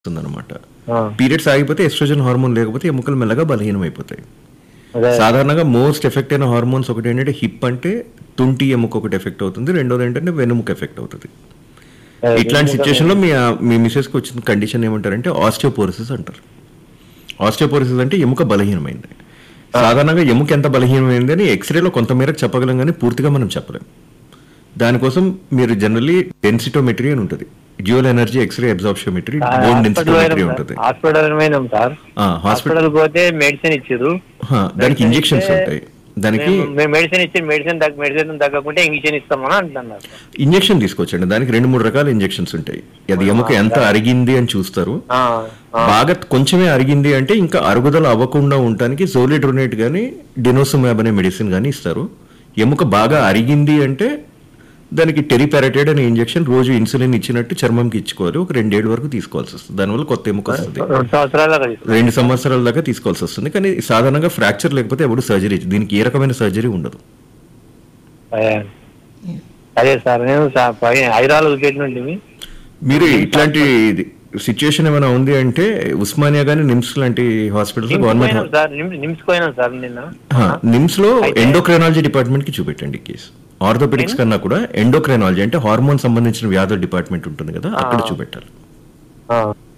అనమాట ఆ, పీరియడ్స్ ఆగిపోతే ఎస్ట్రోజన్ హార్మోన్ లేకపోతే ఎముకలు మెల్లగా బలహీనం అయిపోతాయి అదే సాధారణంగా మోస్ట్ ఎఫెక్ట్ అయిన హార్మోన్స్ ఒకటి ఏంటంటే హిప్ అంటే తుంటి ఎముక ఒకటి ఎఫెక్ట్ అవుతుంది రెండోది ఏంటంటే వెనుముక ఎఫెక్ట్ అవుతుంది అదే, ఇట్లాంటి సిచ్యువేషన్ లో మీ మీ మిసెస్కి వచ్చిన కండిషన్ ఏమంటారంటే ఆస్టియోపోరిసిస్ అంటారు ఆస్టియోపోరిసిస్ అంటే ఎముక బలహీనమైంది సాధారణంగా ఎముక ఎంత బలహీనమైంది అని ఎక్స్రేలో కొంతమేరకు చెప్పగలం కానీ పూర్తిగా మనం చెప్పలేం దానికోసం మీరు జనరల్లీ డెన్సిటోమెట్రీ అని ఉంటుంది dual energy X-ray absorptiometry bone hospital densitometry పోయినాం ఉంటుంది సార్. హాస్పిటల్ పోయినాం సార్ ఆ, హాస్పిటల్ హాస్పిటల్ పోతే మెడిసిన్ ఇచ్చారు హా, దానికి ఇంజెక్షన్స్ ఉంటాయి దానికి మేము మెడిసిన్ ఇచ్చి మెడిసిన్ తగ్గ మెడిసిన్ తగ్గకుంటే ఇంజక్షన్ ఇస్తామని అంటున్నారు ఇంజెక్షన్ తీసుకోవచ్చండి దానికి రెండు మూడు రకాల ఇంజెక్షన్స్ ఉంటాయి అది ఎముక ఎంత అరిగింది అని చూస్తారు ఆ, ఆ, బాగా కొంచెమే అరిగింది అంటే ఇంకా అరుగుదల అవ్వకుండా ఉండటానికి జోలిడ్రోనేట్ కానీ డినోసుమాబ్ అనే మెడిసిన్ కానీ ఇస్తారు ఎముక బాగా అరిగింది అంటే దానికి టెరిపారటైడ్ అనే ఇంజెక్షన్ రోజు ఇన్సులిన్ ఇచ్చినట్టు చర్మంకి ఇచ్చుకోవాలి ఒక రెండేళ్ళ వరకు తీసుకోవాల్సి వస్తుంది దానివల్ల కొత్త ఎముక వస్తుంది రెండు సంవత్సరాలు అక్కడ ఇస్తారు. రెండు సంవత్సరాల దాకా తీసుకోవాల్సి వస్తుంది కానీ సాధారణంగా ఫ్రాక్చర్ లేకపోతే ఎప్పుడు సర్జరీ దీనికి ఏ రకమైన సర్జరీ ఉండదు అదే. అదే సార్ నేను సా- పై హైదరాబాద్ చూపెట్టినండి మీరు ఇట్లాంటి సిచ్యుయేషన్ ఏమైనా ఉంది అంటే ఉస్మానియా కానీ నిమ్స్ లాంటి హాస్పిటల్స్ గవర్నమెంట్ పోయినాం సార్ నిమ్స్ నిమ్స్ పోయినాం సార్ నిన్న నిమ్స్ లో అయితే- ఎండోక్రైనాలజీ డిపార్ట్మెంట్ కి చూపెట్టండి ఈ కేసు ఆర్థోపెడిక్స్ కన్నా కూడా ఎండోక్రైనాలజీ అంటే హార్మోన్ సంబంధించిన వ్యాధుల డిపార్ట్మెంట్ ఉంటుంది కదా అక్కడ చూపెట్టాలి ఆ,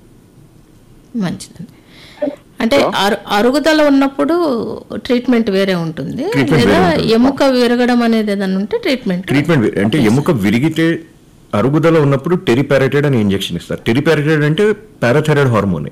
మంచిదండి అంటే అరు అరుగుదల ఉన్నప్పుడు ట్రీట్మెంట్ వేరే ఉంటుంది Treatment లేదా వేరే ఉంటుంది. ఎముక విరగడం అనేది ఏదైనా ఉంటే ట్రీట్మెంట్ ట్రీట్మెంట్ అంటే ఎముక విరిగితే అరుగుదల ఉన్నప్పుడు టెరిపారటైడ్ అని ఇంజెక్షన్ ఇస్తారు టెరిపారటైడ్ అంటే పారాథైరాయిడ్ హార్మోన్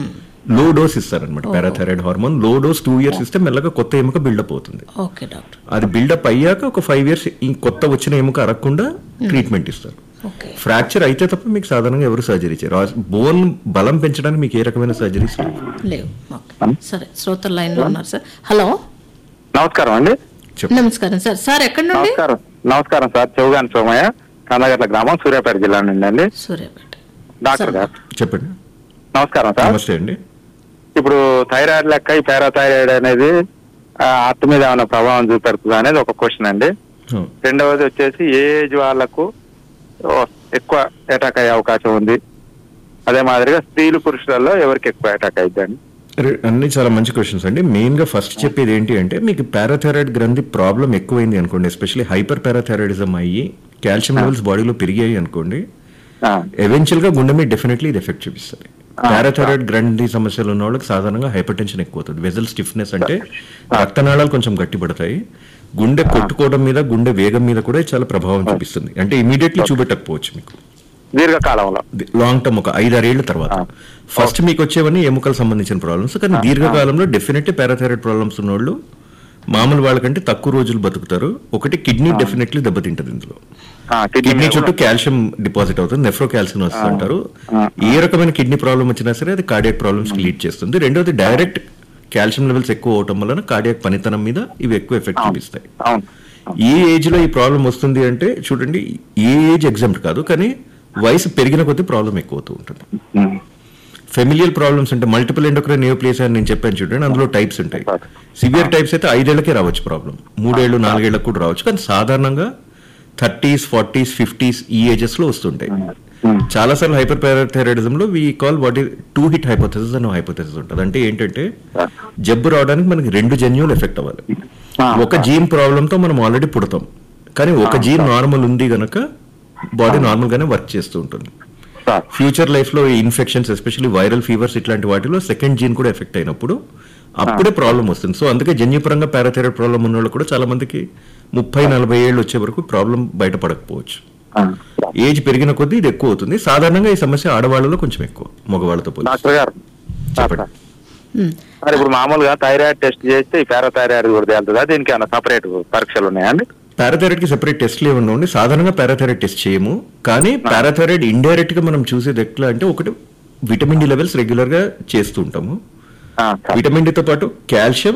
లో డోస్ ఇస్తారనమాట parathyroid hormone low dose two years ఇస్తే మెల్లగా కొత్త ఎముక బిల్డప్ అవుతుంది ఓకే డాక్టర్ అది బిల్డప్ అయ్యాక ఒక ఫైవ్ ఇయర్స్ ఈ కొత్త వచ్చిన ఎముక అరగకుండా ట్రీట్మెంట్ ఇస్తారు ఓకే ఫ్రాక్చర్ అయితే తప్ప మీకు సాధారణంగా ఎవరు సర్జరీ చేయరు బోన్ బలం పెంచడానికి మీకు ఏ రకమైన సర్జరీస్ లేవు లేవు ఓకే సరే శ్రోతల లైన్ లో ఉన్నారు సార్ హలో నమస్కారం అండి చెప్పు నమస్కారం సార్ సార్ ఎక్కడి నుండి నమస్కారం నమస్కారం సార్ చౌగాని సోమయ్య కందగట్ల గ్రామం సూర్యాపేట జిల్లా నుండి అండి సూర్యాపేట డాక్టర్ గారు చెప్పండి నమస్కారం సార్ నమస్తే అండి ఇప్పుడు థైరాయిడ్ లెక్క ఈ పారాథైరాయిడ్ అనేది హార్ట్ మీద ఏమైనా ప్రభావం చూపెడుతుందా అనేది ఒక క్వశ్చన్ అండి హ. రెండవది వచ్చేసి ఏ ఏజ్ వాళ్ళకు ఓ, ఎక్కువ అటాక్ అయ్యే అవకాశం ఉంది అదే మాదిరిగా స్త్రీలు పురుషులలో ఎవరికి ఎక్కువ అటాక్ అయిద్దండి రె- అన్ని చాలా మంచి క్వశ్చన్స్ అండి మెయిన్ గా ఫస్ట్ చెప్పేది ఏంటి అంటే మీకు పారాథైరాయిడ్ గ్రంథి ప్రాబ్లం ఎక్కువైంది అనుకోండి ఎస్పెషల్లీ హైపర్ పారాథైరాయిడిజం అయ్యి కాల్షియం లెవెల్స్ బాడీలో పెరిగాయి అనుకోండి ఆ, ఎవెన్చువల్ గా గుండె మీద డెఫినెట్లీ ఇది ఎఫెక్ట్ చూపిస్తుంది పారాథైరాయిడ్ గ్రంథి సమస్యలు ఉన్న వాళ్ళకి సాధారణంగా హైపర్ టెన్షన్ ఎక్కువ అవుతుంది వెజల్ స్టిఫ్నెస్ అంటే రక్తనాళాలు కొంచెం గట్టిపడతాయి గుండె కొట్టుకోవడం మీద గుండె వేగం మీద కూడా చాలా ప్రభావం చూపిస్తుంది అంటే ఇమీడియట్లీ చూపెట్టకపోవచ్చు మీకు దీర్ఘకాలంలో లాంగ్ టర్మ్ ఒక ఐదారేళ్ల తర్వాత ఫస్ట్ మీకు వచ్చేవన్నీ ఎముకలకు సంబంధించిన ప్రాబ్లమ్స్ కానీ దీర్ఘకాలంలో డెఫినెట్లీ పారాథైరాయిడ్ ప్రాబ్లమ్స్ ఉన్నోళ్ళు మామూలు వాళ్ళకంటే తక్కువ రోజులు బతుకుతారు ఒకటి కిడ్నీ డెఫినెట్లీ దెబ్బతింటది ఇందులో ఆ, కిడ్నీ కిడ్నీ మీద చుట్టూ కాల్షియం డిపాజిట్ అవుతుంది నెఫ్రో కాల్షియం వస్తుంది అంటారు ఏ రకమైన కిడ్నీ ప్రాబ్లం వచ్చినా సరే అది కార్డియాక్ ప్రాబ్లమ్స్ కి లీడ్ చేస్తుంది రెండోది డైరెక్ట్ కాల్షియం లెవెల్స్ ఎక్కువ అవటం వలన కార్డియాక్ పనితనం మీద ఇవి ఎక్కువ ఎఫెక్ట్ చూపిస్తాయి అవును ఏ ఏజ్ లో ఈ ప్రాబ్లం వస్తుంది అంటే చూడండి ఏ ఏజ్ ఎగ్జాంపుల్ కాదు కానీ వయసు పెరిగిన కొద్దీ ప్రాబ్లం ఎక్కువ అవుతూ ఉంటుంది ఉమ్. ఫెమిలియల్ ప్రాబ్లమ్స్ అంటే మల్టిపుల్ ఎండోక్రైన్ నియోప్లేస్ అని నేను చెప్పాను చూడండి అందులో టైప్స్ ఉంటాయి సివియర్ టైప్స్ అయితే ఐదేళ్లకే రావచ్చు ప్రాబ్లం మూడేళ్ళు నాలుగేళ్లకు కూడా రావచ్చు కానీ సాధారణంగా థర్టీస్ ఫార్టీస్ ఫిఫ్టీస్ ఈ ఏజెస్ లో వస్తుంటాయి చాలా సార్లు హైపర్ పారాథైరాయిడిజం లో వీ కాల్ వాట్ ఈ టూ హిట్ హైపోథెసిస్ అనే హైపోథెసిస్ ఉంటుంది అంటే ఏంటంటే జబ్బు రావడానికి మనకి రెండు జన్యువులు ఎఫెక్ట్ అవ్వాలి ఒక జీన్ ప్రాబ్లమ్ తో మనం ఆల్రెడీ పుడతాం కానీ ఒక జీన్ నార్మల్ ఉంది గనక బాడీ నార్మల్ గానే వర్క్ చేస్తూ ఉంటుంది సార్ ఫ్యూచర్ లైఫ్ లో ఇన్ఫెక్షన్స్ ఎస్పెషల్లీ వైరల్ ఫీవర్స్ ఇట్లాంటి వాటిలో సెకండ్ జీన్ కూడా ఎఫెక్ట్ అయినప్పుడు అప్పుడే ప్రాబ్లం వస్తుంది సో అందుకే జన్యుపరంగా పారాథైరాయిడ్ ప్రాబ్లం ఉన్న వాళ్ళు కూడా చాలా మందికి ముప్పై నలభై ఏళ్ళు వచ్చే వరకు ప్రాబ్లం బయటపడకపోవచ్చు ఆ. ఏజ్ పెరిగిన కొద్దీ ఇది ఎక్కువ అవుతుంది సాధారణంగా ఈ సమస్య ఆడవాళ్ళలో కొంచెం ఎక్కువ మగవాళ్ళతో పోలి డాక్టర్ గారు చెప్పండి ఉమ్. మరి ఇప్పుడు మామూలుగా థైరాయిడ్ టెస్ట్ చేస్తే ఈ పారాథైరాయిడ్ కూడా తేలుతుందా దీనికి ఏమైనా సపరేట్ పరీక్షలు ఉన్నాయండి పారాథైరాయిడ్ కి సెపరేట్ టెస్ట్లు ఏమన్నా ఉండి సాధారణంగా పారాథైరాయిడ్ టెస్ట్ చేయము కానీ పారాథైరాయిడ్ ఇండైరెక్ట్ గా మనం చూసేది ఎట్లా అంటే ఒకటి విటమిన్ డి లెవెల్స్ రెగ్యులర్ గా చేస్తూ ఉంటాము ఆ, సార్. విటమిన్ డితో పాటు calcium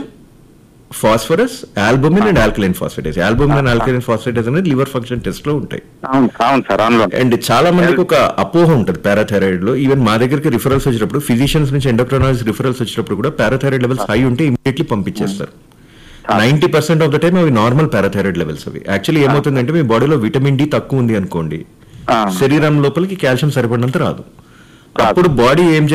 phosphorus albumin and alkaline phosphatase albumin and alkaline phosphatase అనేది లివర్ ఫంక్షన్ టెస్ట్ లో ఉంటాయి అవును అవును సార్ అందులో అండ్ చాలా మందికి ఒక అపోహ ఉంటుంది పారాథైరాయిడ్ లో ఈవెన్ మా దగ్గరికి రిఫరల్స్ వచ్చినప్పుడు ఫిజిషియన్స్ నుంచి ఎండోక్రోనాలజీ రిఫరల్స్ వచ్చినప్పుడు కూడా పారాథైరాయిడ్ లెవెల్స్ హై ఉంటే ఇమీడియట్లీ పంపించేస్తారు ninety percent of the time అవి నార్మల్ పారాథైరాయిడ్ లెవెల్స్ అవి యాక్చువల్లీ ఏమవుతుందంటే మీ బాడీలో విటమిన్ డి తక్కువ ఉంది అనుకోండి ఆ. శరీరం లోపలికి కాల్షియం సరిపడినంత రాదు అప్పుడు బాడీ ఏం